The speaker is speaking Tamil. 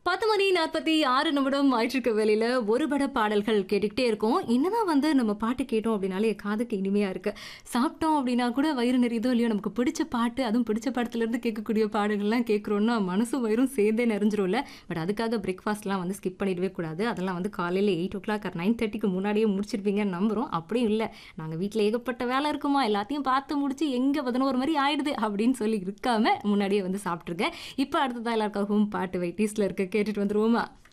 பத்து மணி நாற்பத்தி ஆறு நிமிடம் ஆயிட்டிருக்க வேலையில ஒரு பட பாடல்கள் கேட்டுக்கிட்டே இருக்கோம் என்னதான் வந்து நம்ம பாட்டு கேட்டோம் அப்படின்னாலே காதுக்கு இனிமையா இருக்கு சாப்பிட்டோம் அப்படின்னா கூட வயிறு நிறையுதோ இல்லையோ நமக்கு பிடிச்ச பாட்டு அதுவும் பிடிச்ச படத்துல இருந்து கேட்கக்கூடிய பாடல்கள்லாம் கேட்குறோம்னா மனசும் வயிறும் சேர்ந்தே நிறைஞ்சிரும்ல பட் அதுக்காக பிரேக்ஃபாஸ்ட்லாம் வந்து ஸ்கிப் பண்ணிடவே கூடாது அதெல்லாம் வந்து காலையில் எயிட் ஓ கிளாக் நைன் தேர்ட்டிக்கு முன்னாடியே முடிச்சிருப்பீங்கன்னு நம்புறோம் அப்படியும் இல்லை நாங்கள் வீட்டில் ஏகப்பட்ட வேலை இருக்குமா எல்லாத்தையும் பார்த்து முடிச்சு எங்கே பதினோரு மாதிரி ஆயிடுது அப்படின்னு சொல்லி இருக்காம முன்னாடியே வந்து சாப்பிட்ருக்கேன் இப்போ அடுத்ததாக எல்லாருக்காகவும் பாட்டு வைட்டீஸில் இருக்க கேட்டுட்டு வந்துருவோமா